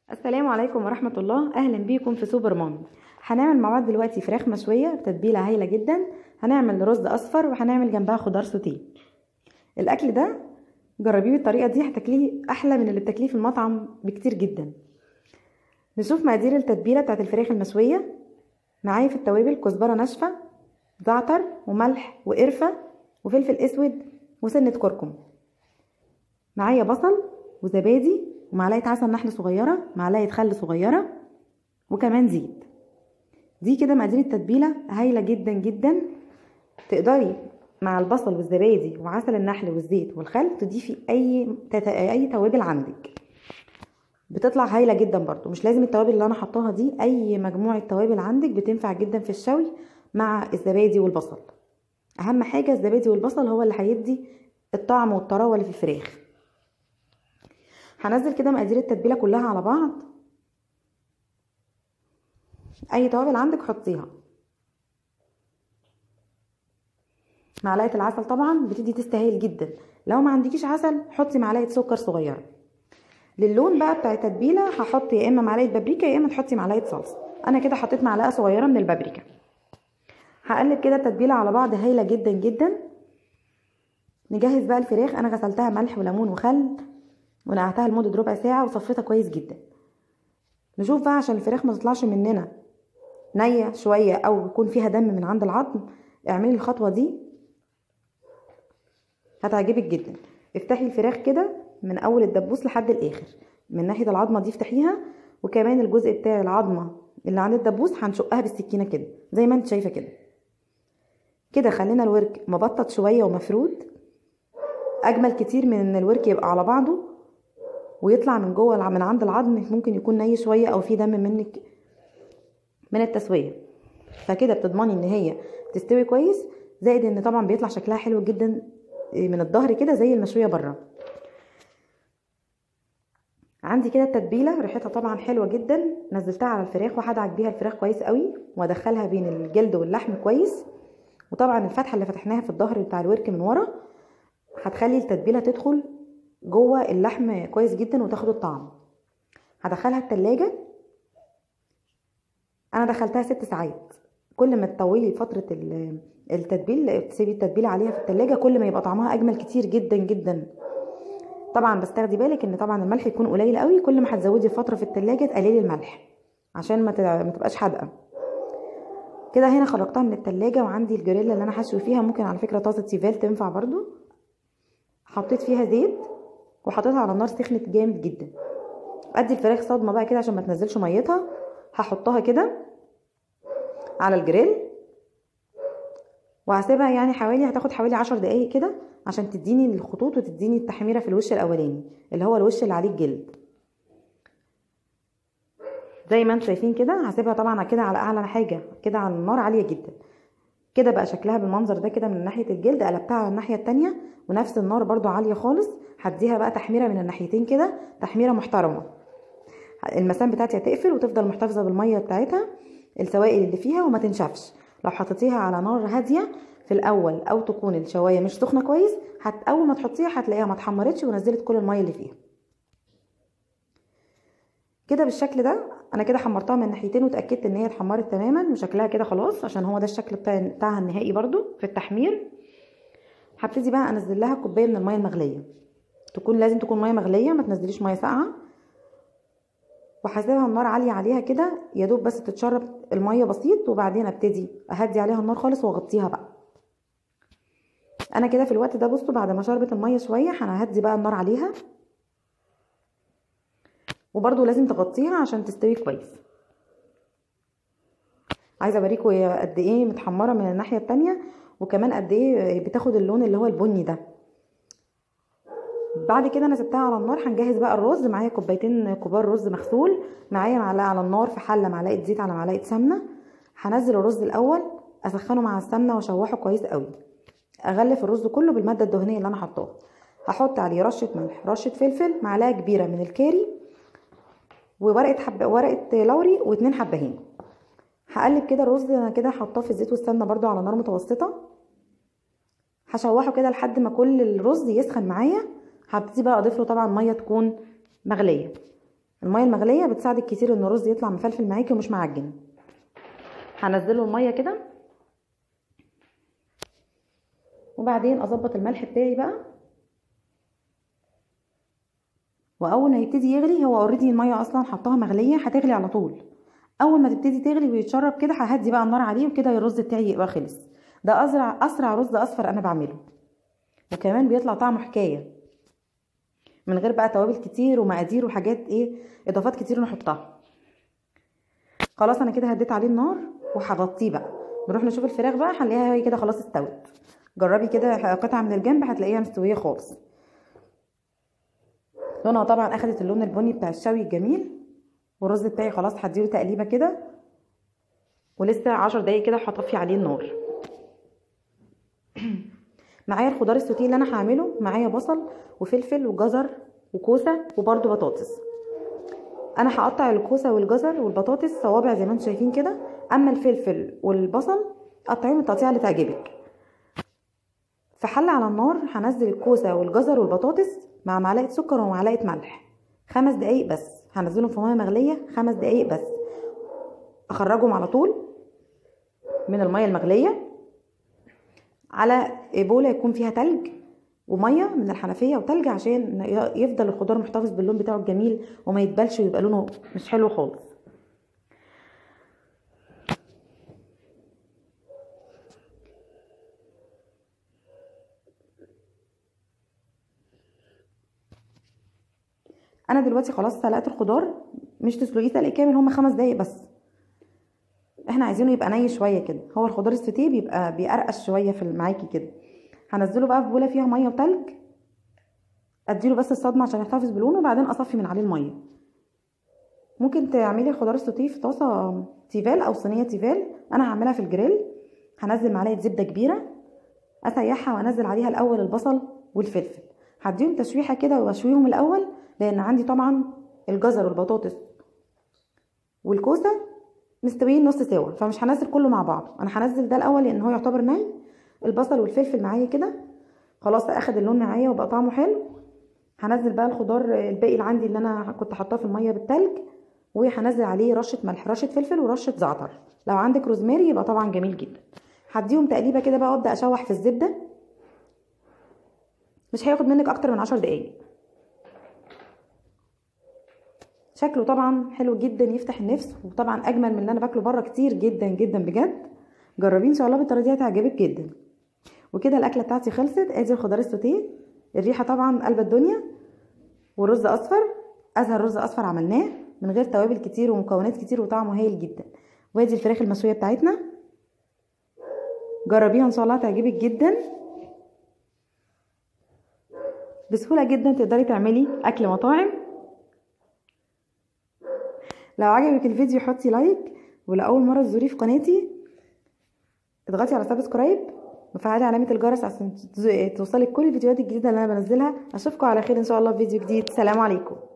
السلام عليكم ورحمة الله أهلا بيكم في سوبر مامي هنعمل مع بعض دلوقتي فراخ مشوية بتتبيلة هايلة جدا هنعمل رز أصفر وهنعمل جنبها خضار سوتيه الأكل ده جربيه بالطريقة دي هتاكليه أحلى من اللي بتاكليه في المطعم بكتير جدا نشوف مقادير التتبيلة بتاعت الفراخ المشوية معايا في التوابل كزبرة ناشفة زعتر وملح وقرفة وفلفل أسود وسنة كركم معايا بصل وزبادي ومعلقه عسل نحل صغيره معلقه خل صغيره وكمان زيت دي كده مقادير التتبيله هايله جدا جدا تقدري مع البصل والزبادي وعسل النحل والزيت والخل تضيفي اي تت... اي توابل عندك بتطلع هايله جدا برضو مش لازم التوابل اللي انا حطاها دي اي مجموعه توابل عندك بتنفع جدا في الشوي مع الزبادي والبصل اهم حاجه الزبادي والبصل هو اللي هيدي الطعم والطراوه اللي في الفراخ هنزل كده مقادير التتبيله كلها على بعض اي توابل عندك حطيها معلقه العسل طبعا بتدي تست هايل جدا لو ما عندكيش عسل حطي معلقه سكر صغيره للون بقى بتاع التتبيله هحط يا اما معلقه بابريكا يا اما تحطي معلقه صلصه انا كده حطيت معلقه صغيره من البابريكا هقلب كده التتبيله على بعض هايله جدا جدا نجهز بقى الفراخ انا غسلتها ملح وليمون وخل ونقعتها لمده ربع ساعه وصفيتها كويس جدا نشوف بقى عشان الفراخ ما تطلعش مننا نيه شويه او يكون فيها دم من عند العظم اعملي الخطوه دي هتعجبك جدا افتحي الفراخ كده من اول الدبوس لحد الاخر من ناحيه العظمه دي افتحيها وكمان الجزء بتاع العظمه اللي عند الدبوس هنشقها بالسكينه كده زي ما انت شايفه كده كده خلينا الورك مبطط شويه ومفرود اجمل كتير من ان الورك يبقى على بعضه ويطلع من جوه من عند العظم ممكن يكون ني شويه او في دم منك من التسويه فكده بتضمني ان هي تستوي كويس زائد ان طبعا بيطلع شكلها حلو جدا من الظهر كده زي المشويه بره عندي كده التتبيله ريحتها طبعا حلوه جدا نزلتها على الفراخ وهدعك بيها الفراخ كويس قوي وادخلها بين الجلد واللحم كويس وطبعا الفتحه اللي فتحناها في الظهر بتاع الورك من ورا هتخلي التتبيله تدخل جوه اللحم كويس جدا وتاخد الطعم هدخلها التلاجة انا دخلتها ست ساعات كل ما تطولي فترة التتبيل تسيبي التتبيله عليها في التلاجة كل ما يبقى طعمها اجمل كتير جدا جدا طبعا بس تاخدي بالك ان طبعا الملح يكون قليل قوي كل ما هتزودي الفتره في التلاجة تقللي الملح عشان ما ما تبقاش حادقه كده هنا خرجتها من التلاجة وعندي الجريلا اللي انا هشوي فيها ممكن على فكره طاسه سيفال تنفع برضو حطيت فيها زيت وحطيتها على النار سخنت جامد جدا ادي الفراخ صدمه بقى كده عشان ما تنزلش ميتها هحطها كده على الجريل وهسيبها يعني حوالي هتاخد حوالي عشر دقايق كده عشان تديني الخطوط وتديني التحميره في الوش الاولاني اللي هو الوش اللي عليه الجلد زي ما انتم شايفين كده هسيبها طبعا كده على اعلى حاجه كده على النار عاليه جدا كده بقى شكلها بالمنظر ده كده من ناحيه الجلد قلبتها على الناحيه التانية ونفس النار برضو عاليه خالص هديها بقى تحميره من الناحيتين كده تحميره محترمه المسام بتاعتي هتقفل وتفضل محتفظه بالميه بتاعتها السوائل اللي فيها وما تنشفش لو حطيتيها على نار هاديه في الاول او تكون الشوايه مش سخنه كويس هت اول ما تحطيها هتلاقيها ما اتحمرتش ونزلت كل الميه اللي فيها كده بالشكل ده انا كده حمرتها من ناحيتين وتاكدت ان هي اتحمرت تماما وشكلها كده خلاص عشان هو ده الشكل بتاع بتاعها النهائي برضو في التحمير هبتدي بقى انزل لها كوبايه من الميه المغليه تكون لازم تكون ميه مغليه ما تنزليش ميه ساقعه وهسيبها النار عاليه عليها كده يا دوب بس تتشرب الميه بسيط وبعدين ابتدي اهدي عليها النار خالص واغطيها بقى انا كده في الوقت ده بصوا بعد ما شربت الميه شويه هنهدي بقى النار عليها وبرده لازم تغطيها عشان تستوي كويس عايزه اوريكم هي قد ايه متحمره من الناحيه التانية وكمان قد ايه بتاخد اللون اللي هو البني ده بعد كده انا سبتها على النار هنجهز بقى الرز معايا كوبايتين كبار رز مغسول معايا معلقه على النار في حله معلقه زيت على معلقه سمنه هنزل الرز الاول اسخنه مع السمنه واشوحه كويس قوي اغلف الرز كله بالماده الدهنيه اللي انا حطاها هحط عليه رشه ملح رشه فلفل معلقه كبيره من الكاري وورقه حب ورقه لوري واتنين حبهان هقلب كده الرز انا كده حطاه في الزيت والسمنه برده على نار متوسطه هشوحه كده لحد ما كل الرز يسخن معايا هبتدي بقى اضيف له طبعا ميه تكون مغليه الميه المغليه بتساعدك كتير ان الرز يطلع مفلفل معاكي ومش معجن هنزله الميه كده وبعدين اظبط الملح بتاعي بقى واول ما يبتدي يغلي هو اوريدي الميه اصلا حطاها مغليه هتغلي على طول اول ما تبتدي تغلي ويتشرب كده ههدي بقى النار عليه وكده الرز بتاعي يبقى خلص ده اسرع اسرع رز اصفر انا بعمله وكمان بيطلع طعمه حكايه من غير بقى توابل كتير ومقادير وحاجات ايه اضافات كتير نحطها خلاص انا كده هديت عليه النار وهغطيه بقى نروح نشوف الفراخ بقى هنلاقيها هي كده خلاص استوت جربي كده قطعه من الجنب هتلاقيها مستويه خالص لونها طبعا اخدت اللون البني بتاع الشوي الجميل والرز بتاعي خلاص هديله تقليبه كده ولسه عشر دقايق كده هطفي عليه النار معايا الخضار السوتيه اللي انا هعمله معايا بصل وفلفل وجزر وكوسه وبرده بطاطس انا هقطع الكوسه والجزر والبطاطس صوابع زي ما انتم شايفين كده اما الفلفل والبصل قطعيهم التقطيعه اللي تعجبك في حله على النار هنزل الكوسه والجزر والبطاطس مع معلقه سكر ومعلقه ملح خمس دقايق بس هنزلهم في ميه مغليه خمس دقايق بس اخرجهم على طول من الميه المغليه على بوله يكون فيها تلج وميه من الحنفيه وتلج عشان يفضل الخضار محتفظ باللون بتاعه الجميل وما يتبلش ويبقى لونه مش حلو خالص انا دلوقتي خلاص سلقت الخضار مش تسلقيه سلق كامل هما خمس دقايق بس احنا عايزينه يبقى ني شويه كده هو الخضار السوتيه بيبقى بيقرقش شويه في معاكي كده هنزله بقى في بوله فيها ميه وتلج اديله بس الصدمه عشان يحتفظ بلونه وبعدين اصفي من عليه الميه ممكن تعملي الخضار السوتيه في طاسه تيفال او صينيه تيفال انا هعملها في الجريل هنزل معلقه زبده كبيره اسيحها وانزل عليها الاول البصل والفلفل هديهم تشويحه كده واشويهم الاول لان عندي طبعا الجزر والبطاطس والكوسه مستويين نص سوا فمش هنزل كله مع بعض انا هنزل ده الاول لان هو يعتبر ني البصل والفلفل معايا كده خلاص اخد اللون معايا وبقى طعمه حلو هنزل بقى الخضار الباقي اللي عندي اللي انا كنت حاطاه في الميه بالتلج وهنزل عليه رشه ملح رشه فلفل ورشه زعتر لو عندك روزماري يبقى طبعا جميل جدا هديهم تقليبه كده بقى وابدا اشوح في الزبده مش هياخد منك اكتر من عشر دقايق شكله طبعا حلو جدا يفتح النفس وطبعا اجمل من اللي انا باكله بره كتير جدا جدا بجد جربيه ان شاء الله بالطريقه دي هتعجبك جدا وكده الاكله بتاعتي خلصت ادي الخضار السوتيه الريحه طبعا قلب الدنيا ورز اصفر ازهر رز اصفر عملناه من غير توابل كتير ومكونات كتير وطعمه هايل جدا وادي الفراخ المشويه بتاعتنا جربيها ان شاء الله هتعجبك جدا بسهوله جدا تقدري تعملي اكل مطاعم لو عجبك الفيديو حطي لايك ولأول مرة تزوري في قناتي اضغطي على سبسكرايب وفعلي علامة الجرس عشان توصلك كل الفيديوهات الجديدة اللي انا بنزلها اشوفكم على خير ان شاء الله في فيديو جديد سلام عليكم